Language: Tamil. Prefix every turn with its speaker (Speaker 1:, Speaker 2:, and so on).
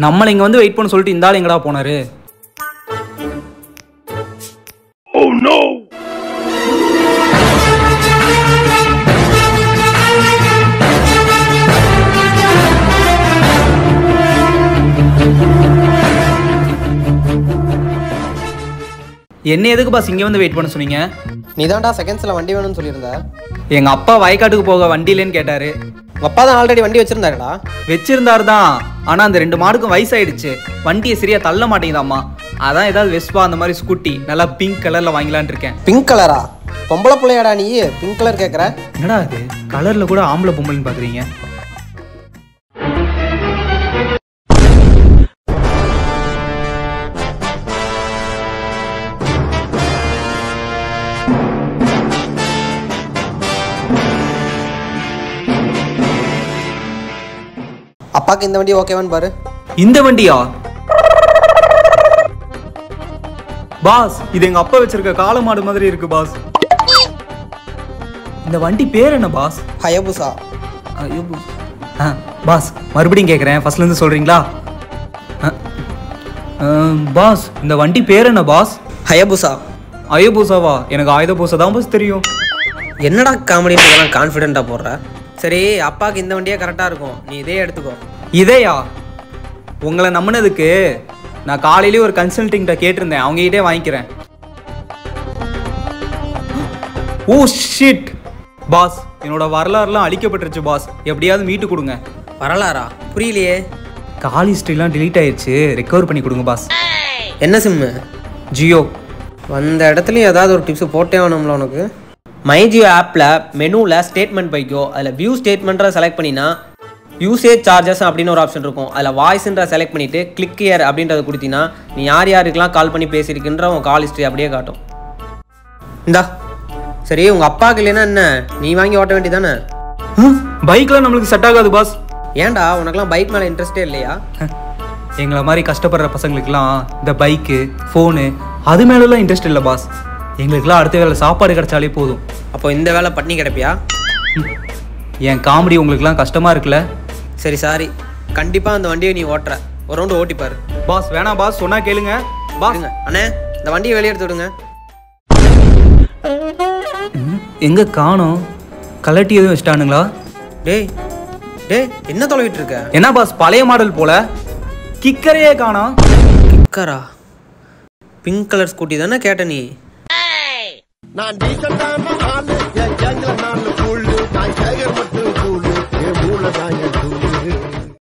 Speaker 1: நம்மளை இங்க வந்து வெயிட் பண்ண சொல்லிட்டு இந்த ஆள் எங்கடா போனாரு என்ன எதுக்கு பாஸ் இங்க வந்து வெயிட் பண்ண சொன்னீங்க
Speaker 2: நீ தான்டா செகண்ட்ஸில் வண்டி வேணும்னு சொல்லியிருந்த
Speaker 1: எங்க அப்பா வயக்காட்டுக்கு போக வண்டி இல்லைன்னு கேட்டாரு
Speaker 2: உங்கள் அப்பா தான் ஆல்ரெடி வண்டி வச்சிருந்தாருடா
Speaker 1: வச்சிருந்தாரு தான் ஆனா அந்த ரெண்டு மாடுக்கும் வயசாயிடுச்சு வண்டியை சரியா தள்ள மாட்டேங்குதாம்மா அதான் ஏதாவது வெஸ்பா அந்த மாதிரி ஸ்கூட்டி நல்லா பிங்க் கலர்ல வாங்கலாம்னு இருக்கேன்
Speaker 2: பிங்க் கலரா பொம்பளை பிள்ளையாடா நீ பிங்க் கலர் கேட்குற
Speaker 1: என்னடா அது கலர்ல கூட ஆம்பளை பொம்பளைன்னு பாக்குறீங்க
Speaker 2: அப்பாவுக்கு இந்த வண்டி ஓகேவான்னு பாரு
Speaker 1: இந்த வண்டியா பாஸ் இது எங்க அப்பா வச்சிருக்க காளை மாடு மாதிரி இருக்கு பாஸ் இந்த வண்டி பேர் என்ன பாஸ்
Speaker 2: ஹயபுசா
Speaker 1: ஐயோ ஆ பாஸ் மறுபடியும் கேட்குறேன் ஃபர்ஸ்ட்ல இருந்து சொல்றீங்களா ஆ, ஆ, பாஸ் இந்த வண்டி பேர் என்ன பாஸ்
Speaker 2: ஹயபுசா
Speaker 1: அயோபூசாவா எனக்கு ஆயுத பூசா தான் பாஸ் தெரியும்
Speaker 2: என்னடா காமெடின்னு இதெல்லாம் கான்ஃபிடென்ட்டாக போடுற சரி அப்பாவுக்கு இந்த வண்டியே கரெக்டாக இருக்கும் நீ இதே எடுத்துக்கோ
Speaker 1: இதையா உங்களை நம்பினதுக்கு நான் காலையிலேயே ஒரு கன்சல்டிங்கிட்ட கேட்டிருந்தேன் அவங்ககிட்டே வாங்கிக்கிறேன் ஓ ஷிட் பாஸ் என்னோட வரலாறுலாம் அழிக்கப்பட்டுருச்சு பாஸ் எப்படியாவது மீட்டு கொடுங்க
Speaker 2: வரலாறா புரியலையே
Speaker 1: கால் ஹிஸ்ட்ரிலாம் delete ஆயிடுச்சு ரெக்கவர் பண்ணி கொடுங்க பாஸ்
Speaker 2: என்ன சிம்மு
Speaker 1: ஜியோ
Speaker 2: வந்த இடத்துலையும் ஏதாவது ஒரு டிப்ஸ் போட்டே வேணும்ல உனக்கு மைஜியோ ஆப்பில் மெனுவில் ஸ்டேட்மெண்ட் பைக்கோ அதில் வியூ ஸ்டேட்மெண்ட்டை செலக்ட் பண்ணினா யூசேஜ் சார்ஜஸ் அப்படின்னு ஒரு ஆப்ஷன் இருக்கும் அதில் வாய்ஸ்ன்ற செலக்ட் பண்ணிவிட்டு கிளிக் இயர் அப்படின்றத கொடுத்தீங்கன்னா நீ யார் யாருக்கெல்லாம் கால் பண்ணி பேசியிருக்குன்ற உன் கால் ஹிஸ்ட்ரி அப்படியே காட்டும் இந்தா சரி உங்கள் அப்பாவுக்கு இல்லைன்னா என்ன நீ வாங்கி ஓட்ட வேண்டியதானே
Speaker 1: பைக்லாம் நம்மளுக்கு செட் ஆகாது பாஸ்
Speaker 2: ஏன்டா உனக்கெல்லாம் பைக் மேலே இன்ட்ரெஸ்டே இல்லையா
Speaker 1: எங்களை மாதிரி கஷ்டப்படுற பசங்களுக்குலாம் இந்த பைக்கு ஃபோனு அது மேலெல்லாம் இன்ட்ரெஸ்ட் இல்லை பாஸ் எங்களுக்குலாம் அடுத்த வேலை சாப்பாடு கிடைச்சாலே போதும்
Speaker 2: அப்போ இந்த வேலை பட்னி கிடப்பியா
Speaker 1: என் காமெடி உங்களுக்குலாம் கஷ்டமா இருக்குல்ல
Speaker 2: சரி சாரி கண்டிப்பாக அந்த வண்டியை நீ ஓட்டுற ஒரு ரவுண்டு ஓட்டிப்பாரு
Speaker 1: பாஸ் வேணாம் பாஸ் சொன்னா கேளுங்க பாஸ்
Speaker 2: இருங்க அண்ணே இந்த வண்டியை வெளியே எடுத்து விடுங்க
Speaker 1: ம், எங்க காணோம் கலட்டி எதுவும் வச்சிட்டானுங்களா
Speaker 2: டேய் டேய் என்ன தொலைவிட்டு இருக்க
Speaker 1: என்ன பாஸ் பழைய மாடல் போல கிக்கரையே காணோம்
Speaker 2: அக்கரா பிங்க் கலர் ஸ்கூட்டி தானே கேட்ட நீ
Speaker 3: நான் டீசெண்டான ஆளு என் கேங்கில நான் கூழு நான் கேகர் மட்டும் கூழு என் மூளை தான் என் கூழு